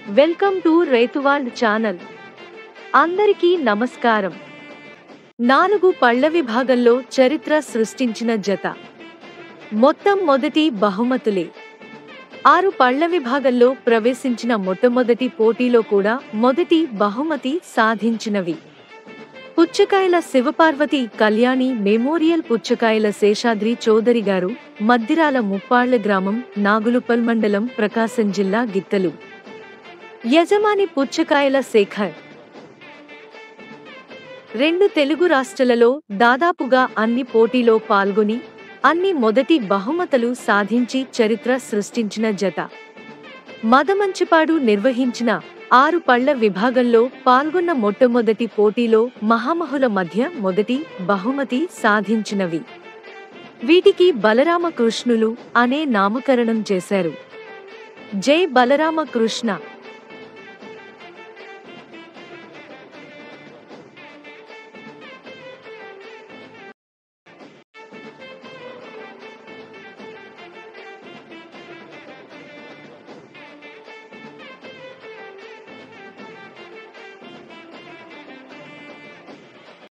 welcome to రైతువాల్డ్ channel అందరికీ నమస్కారం నాలుగు పళ్ల విభాగంలో చరిత్ర సృష్టించిన జత మొత్తం మొదటి బహుమతులే ఆరు పళ్ల విభాగంలో ప్రవేశించిన మొట్టమొదటి పోటీలో కూడా మొదటి బహుమతి సాధించినవి పుచ్చకాయల శివపార్వతి కళ్యాణి మెమోరియల్ పుచ్చకాయల శేషాద్రి చౌదరి గారు మద్దిరాల ముప్పాళ్ల గ్రామం నాగులుపల్ మండలం ప్రకాశం జిల్లా గిత్తలు యజమాని పుచ్చకాయల శేఖర్ రెండు తెలుగు రాష్ట్రాలలో దాదాపుగా అన్ని పోటీలో పాల్గొని అన్ని మొదటి బహుమతులు సాధించి చరిత్ర సృష్టించిన జత మదమంచిపాడు నిర్వహించిన ఆరు పళ్ల విభాగంలో పాల్గొన్న మొట్టమొదటి పోటీలో మహామహుల మధ్య మొదటి బహుమతి సాధించినవి వీటికి బలరామ కృష్ణులు అనే నామకరణం చేశారు జై బలరామ కృష్ణ